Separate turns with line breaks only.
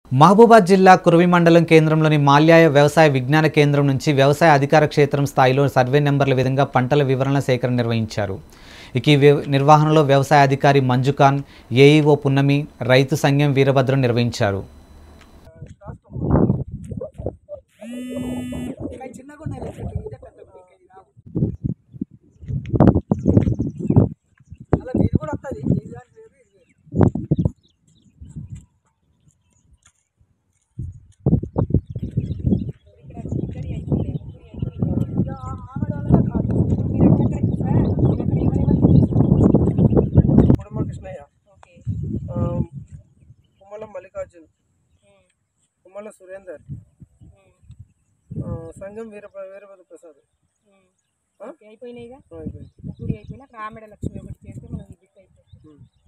మహబూబాద్ జిల్లా కురవి మండలం కేంద్రంలోని మాల్యాయ వ్యవసాయ విజ్ఞాన కేంద్రం నుంచి వ్యవసాయ అధికార క్షేత్రం స్థాయిలో సర్వే నెంబర్ల విధంగా పంటల వివరణ సేకరణ నిర్వహించారు ఇక ఈ వ్య- నిర్వహణలో వ్యవసాయ అధికారి మంజుఖాన్ ఏఈఓ పున్నమి రైతు సంఘం వీరభద్రం నిర్వహించారు
అలా నీరు కూడా వస్తుంది నీరు కానీ వేరు ఇది వేరు ఇక ఆ ఆమెడ వల్లనే కాదు.
కుడుమ కృష్ణయ్య ఆ, కుమ్మల మల్లికార్జున్ కుమ్మల సురేందర్ ఆ, సంగం వీర వీరభద్ర ప్రసాద్
అయిపోయినాయిగా
ఆ, అయిపోయింది.
ముగ్గురు అయిపోయినా ఆమెడ లక్ష్మి ఒకటి చేస్తే మనం విజిట్ అయిపోతుంది
ఉమ్.